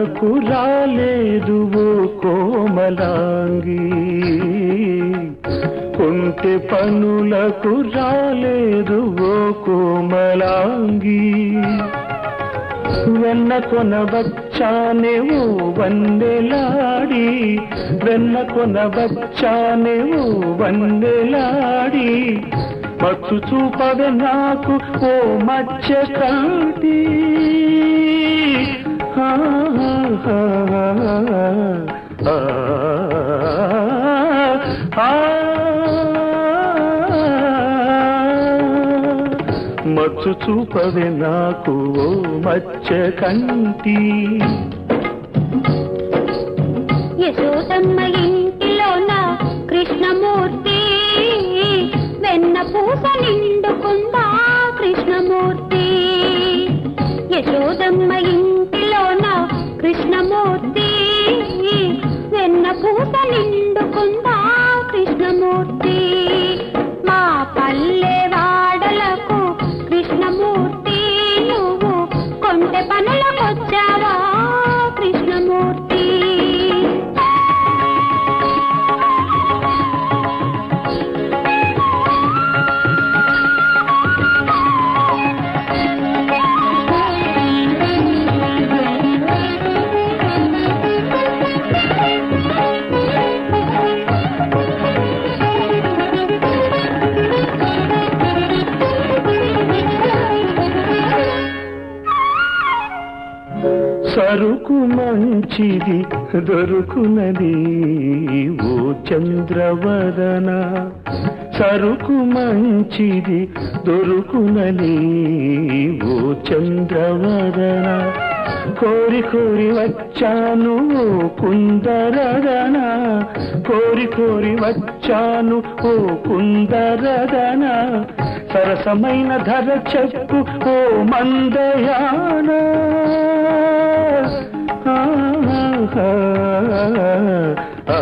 పనులకు రాలేదు ఓ కోమలాంగి కొంటె పనులకు రాలేదు ఓ కోమలాంగి వెన్న కొనవచ్చానే ఓ వందెలాడి వెన్న కొనవచ్చానే ఓ వందెలాడి మచ్చు చూపవే నాకు ఓ మచ్చ కాటి ఆ, ఆ, ఆ, ఆ, మచ్చు చూపవే నాకు ఓ మచ్చ కంటి యశోదమ్మ ఇంటిలోన కృష్ణమూర్తి వెన్న పూస నిండుకుందా కృష్ణమూర్తి యశోదమ్మ ఇంటిలోన కృష్ణమూర్తి వెన్న పూస నిండుకుందా కృష్ణమూర్తి మా పల్లె వాడలకు కృష్ణమూర్తి నువ్వు కొంటె పనులకొచ్చావా కృష్ణమూర్తి సరుకు మంచిది దొరుకునది ఓ చంద్రవదన సరుకు మంచిది దొరుకునది ఓ చంద్రవదన కోరి కోరి వచ్చాను ఓ కుందరదన కోరి కోరి వచ్చాను ఓ కుందరదన సరసమైన ధర చెప్పు ఓ మందయాన ఆ, ఆ, ఆ,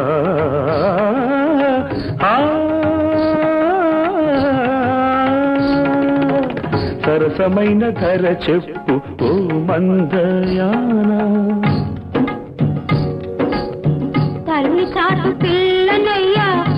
ఆ, సరసమైన ధర చెప్పు ఓ మందయాన తల్లి చాటు పిల్లనయ్యా